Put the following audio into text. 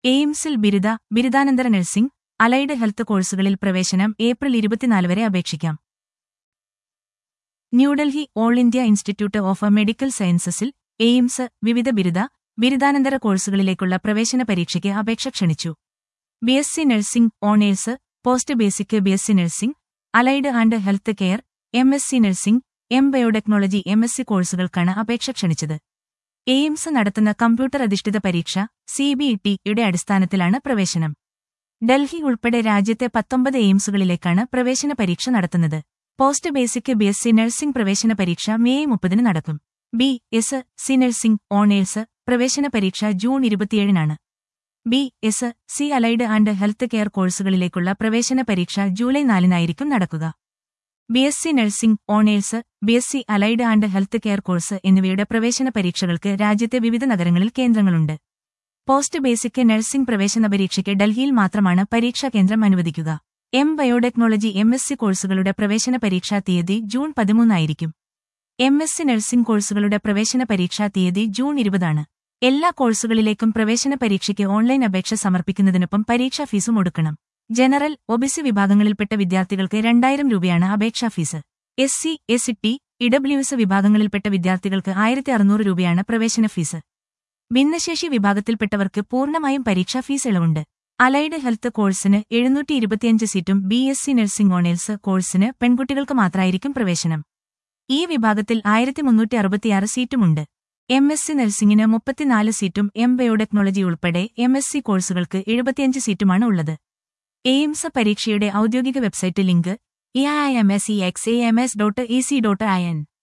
എയിംസിൽ ബിരുദ ബിരുദാനന്തര നഴ്സിംഗ് അലൈഡ് ഹെൽത്ത് കോഴ്സുകളിൽ പ്രവേശനം ഏപ്രിൽ ഇരുപത്തിനാല് വരെ അപേക്ഷിക്കാം New Delhi all India institute of medical സയൻസസിൽ എയിംസ് വിവിധ ബിരുദ ബിരുദാനന്തര കോഴ്സുകളിലേക്കുള്ള പ്രവേശന പരീക്ഷയ്ക്ക് അപേക്ഷ ക്ഷണിച്ചു B S C nursing honours post basic B S C nursing allied and health care M S C nursing M biotechnology M S C കോഴ്സുകൾക്കാണ് അപേക്ഷ ക്ഷണിച്ചത് എയിംസ് നടത്തുന്ന കമ്പ്യൂട്ടർ അധിഷ്ഠിത പരീക്ഷ സി ബി ടി യുടെ അടിസ്ഥാനത്തിലാണ് പ്രവേശനം ഡൽഹി ഉൾപ്പെടെ രാജ്യത്തെ പത്തൊമ്പത് എയിംസുകളിലേക്കാണ് പ്രവേശന പരീക്ഷ നടത്തുന്നത് post basic B S C nursing പ്രവേശന പരീക്ഷ മെയ് മുപ്പതിന് നടക്കും B S C nursing honours പ്രവേശന പരീക്ഷ ജൂൺ ഇരുപത്തിയേഴിനാണ് B S C allied and health care കോഴ്സുകളിലേക്കുള്ള പ്രവേശന പരീക്ഷ ജൂലൈ നാലിനായിരിക്കും നടക്കുക B S C nursing honours B S C allied and health care course എന്നിവയുടെ പ്രവേശന പരീക്ഷകൾക്ക് രാജ്യത്തെ വിവിധ നഗരങ്ങളിൽ കേന്ദ്രങ്ങളുണ്ട് പോസ്റ്റ് ബേസിക് നഴ്സിംഗ് പ്രവേശന പരീക്ഷയ്ക്ക് ഡൽഹിയിൽ മാത്രമാണ് പരീക്ഷാ കേന്ദ്രം അനുവദിക്കുക M biotechnology M S C കോഴ്സുകളുടെ പ്രവേശന പരീക്ഷാ തീയതി ജൂൺ പതിമൂന്നായിരിക്കും എം എസ് സി നഴ്സിംഗ് കോഴ്സുകളുടെ പ്രവേശന പരീക്ഷാ തീയതി ജൂൺ ഇരുപതാണ് എല്ലാ കോഴ്സുകളിലേക്കും പ്രവേശന പരീക്ഷയ്ക്ക് ഓൺലൈൻ അപേക്ഷ സമർപ്പിക്കുന്നതിനൊപ്പം പരീക്ഷാ ഫീസും ഒടുക്കണം ജനറൽ ഒബിസി വിഭാഗങ്ങളിൽപ്പെട്ട വിദ്യാർത്ഥികൾക്ക് രണ്ടായിരം രൂപയാണ് അപേക്ഷാ fees S C S T EWS വിഭാഗങ്ങളിൽപ്പെട്ട വിദ്യാർത്ഥികൾക്ക് ആയിരത്തി അറുന്നൂറ് രൂപയാണ് പ്രവേശന ഫീസ് ഭിന്നശേഷി വിഭാഗത്തിൽപ്പെട്ടവർക്ക് പൂർണ്ണമായും പരീക്ഷാ ഫീസ് ഇളവുണ്ട് അലൈഡ് ഹെൽത്ത് കോഴ്സിന് എഴുന്നൂറ്റി ഇരുപത്തിയഞ്ച് സീറ്റും B S C nursing honours കോഴ്സിന് പെൺകുട്ടികൾക്ക് മാത്രമായിരിക്കും പ്രവേശനം ഈ വിഭാഗത്തിൽ ആയിരത്തി മുന്നൂറ്റി അറുപത്തിയാറ് സീറ്റുമുണ്ട് എം എസ് സി നഴ്സിംഗിന് മുപ്പത്തിനാല് സീറ്റും എം ബയോടെക്നോളജി ഉൾപ്പെടെ എം എസ് സി കോഴ്സുകൾക്ക് എഴുപത്തിയഞ്ച് സീറ്റുമാണ് ഉള്ളത് എയിംസ് പരീക്ഷയുടെ ഔദ്യോഗിക website link E I M S E X A M S dot E C dot I N